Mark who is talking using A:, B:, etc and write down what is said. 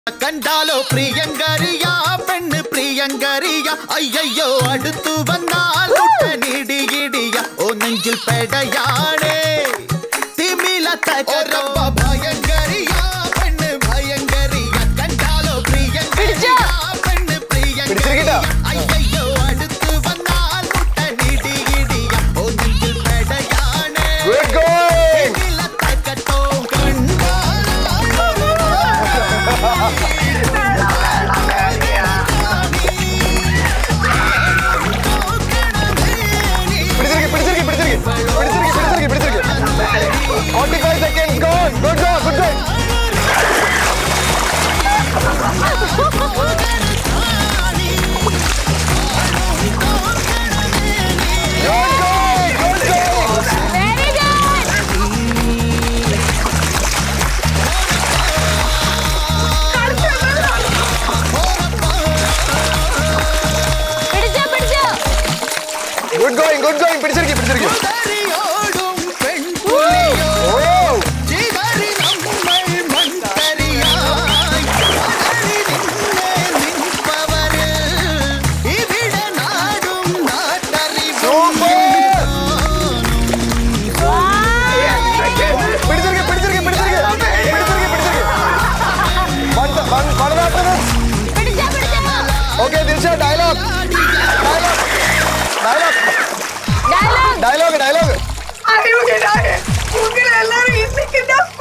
A: കണ്ടാലോ പ്രിയങ്കരിയ പെണ്ണ് പ്രിയങ്കരിയ അയ്യോ അടുത്തു വന്നാൽ മുട്ടനിടിയിടിയ ഓ നെഞ്ചിൽ പെടയാണേ തിമില തകരപ്പ ഭയങ്കരിയ പെണ്ണ് ഭയങ്കരിയ കണ്ടാലോ പ്രിയങ്കരിയ പെണ്ണ് പ്രിയങ്കരിയ അയ്യോ അടുത്തു വന്നാൽ മുട്ടനിടിയിടിയ ഓ നെഞ്ചിൽ പെടയാണേ
B: ഗുഡ് ഗോയിങ്
A: തിമില തകട്ടോ
B: പിടിച്ചിരിക്ക് പിടിച്ചിരിക്ക് പിടിച്ചിരിക്ക് പിടിച്ചിരിക്ക് പിടിച്ചിരിക്ക് പിടിച്ചിരിക്ക് forty five seconds gone good go good go good go good go
C: very good പിടിച്ചോ പിടിച്ചോ
B: ഗുഡ് ഗോയിങ് ഗുഡ് ഗോയിങ് പിടിച്ചിരിക്ക് പിടിച്ചിരിക്ക്
A: ചിതറിയോടും പെൺപുലിയോ
B: ഓ
A: ചിതറി നമ്മൾ മൺതരിയായി അലറി നിന്നെ നിൽപ്പവര് ഇവിടെ നാടും നാട്ടറിവും
B: പിടിച്ചിരിക്ക് പിടിച്ചിരിക്ക് പിടിച്ചിരിക്ക് പിടിച്ചിരിക്ക് പിടിച്ചിരിക്ക് one one one after this
C: പിടിച്ചോ പിടിച്ചോ
B: okay Dilsha dialogue dialogue dialogue
C: dialogue
B: dialogue dialogue
D: அறிவுகிறாரு உங்களை எல்லாரும் இன்னைக்கு தான்